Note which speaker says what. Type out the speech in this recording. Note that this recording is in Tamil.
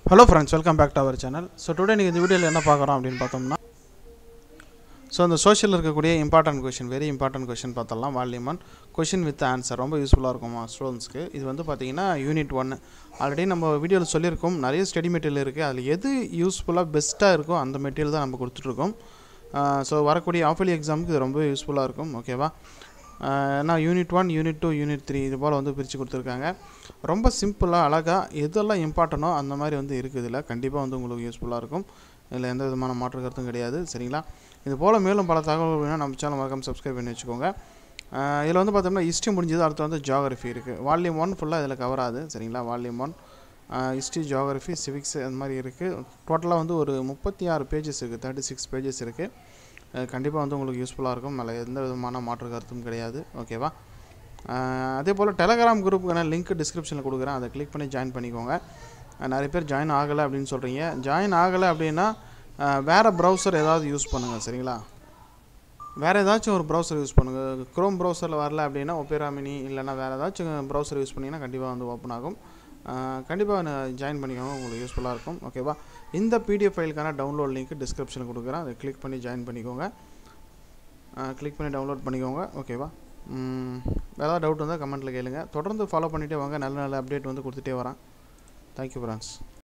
Speaker 1: hello friends welcome back to our channel so today நீங்கள் இந்த வீடியோவில் என்ன பார்க்குறோம் அப்படின்னு பார்த்தோம்னா ஸோ அந்த சோஷியல் இருக்கக்கூடிய important question very important question பார்த்தலாம் volume one question with answer ரொம்ப யூஸ்ஃபுல்லாக இருக்குமா ஸ்டூடெண்ட்ஸ்க்கு இது வந்து பார்த்தீங்கன்னா யூனிட் ஒன்று ஆல்ரெடி நம்ம வீடியோவில் சொல்லியிருக்கோம் நிறைய ஸ்டடி மெட்டீரியல் இருக்குது அதில் எது யூஸ்ஃபுல்லாக பெஸ்ட்டாக இருக்கோ அந்த மெட்டீரியல் தான் நம்ம கொடுத்துட்ருக்கோம் ஸோ வரக்கூடிய ஆஃபலி எக்ஸாமுக்கு இது ரொம்ப யூஸ்ஃபுல்லாக இருக்கும் ஓகேவா ஏன்னா unit one unit two unit three இது போல் வந்து பிரித்து கொடுத்துருக்காங்க ரொம்ப சிம்பிளாக அழகாக எதெல்லாம் இம்பார்ட்டனோ அந்த மாதிரி வந்து இருக்குது இதில் கண்டிப்பாக வந்து உங்களுக்கு யூஸ்ஃபுல்லாக இருக்கும் இதில் எந்த விதமான மாற்று கருத்தும் கிடையாது சரிங்களா இது போல் மேலும் பல தகவல்கள் வேணால் நம்ம சேனல் மறக்காம சப்ஸ்கிரைப் பண்ணி வச்சுக்கோங்க இதில் வந்து பார்த்தோம்னா ஹிஸ்ட்ரி முடிஞ்சது அடுத்து வந்து ஜியாகிரஃபி இருக்குது வால்யூம் ஒன் ஃபுல்லாக இதில் கவர் ஆகுது சரிங்களா volume one history geography civics அந்த மாதிரி இருக்குது டோட்டலாக வந்து ஒரு முப்பத்தி ஆறு பேஜஸ் இருக்குது தேர்ட்டி சிக்ஸ் பேஜஸ் இருக்குது கண்டிப்பாக வந்து உங்களுக்கு யூஸ்ஃபுல்லாக இருக்கும் அதில் எந்த விதமான மாற்று கருத்தும் கிடையாது ஓகேவா அதே போல் டெலகிராம் குரூப்புக்கான லிங்க் டிஸ்கிரிப்ஷனில் கொடுக்குறேன் அதை கிளிக் பண்ணி ஜாயின் பண்ணிக்கோங்க நிறைய பேர் ஜாயின் ஆகலை அப்படின்னு சொல்கிறீங்க ஜாயின் ஆகலை அப்படின்னா வேறு ப்ரௌசர் ஏதாவது யூஸ் பண்ணுங்கள் சரிங்களா வேறு ஏதாச்சும் ஒரு ப்ரௌசர் யூஸ் பண்ணுங்கள் க்ரோம் ப்ரௌசரில் வரல அப்படின்னா ஒப்பேரா மினி இல்லைனா வேறு ஏதாச்சும் ப்ரௌசர் யூஸ் பண்ணிங்கன்னா கண்டிப்பாக வந்து ஓப்பன் ஆகும் கண்டிப்பாக ஜாயின் பண்ணிக்கோங்க உங்களுக்கு யூஸ்ஃபுல்லாக இருக்கும் ஓகேவா இந்த பிடிஎஃப் ஃபைலுக்கான டவுன்லோட் லிங்க் டிஸ்கிரிப்ஷனில் கொடுக்குறேன் அதை கிளிக் பண்ணி ஜாயின் பண்ணிக்கோங்க கிளிக் பண்ணி டவுன்லோட் பண்ணிக்கோங்க ஓகேவா ஏதாவது டவுட் வந்தால் கமெண்ட்டில் கேளுங்க தொடர்ந்து ஃபாலோ பண்ணிகிட்டே வாங்க நல்ல நல்ல அப்டேட் வந்து கொடுத்துட்டே வரேன் தேங்க்யூ ஃப்ரெண்ட்ஸ்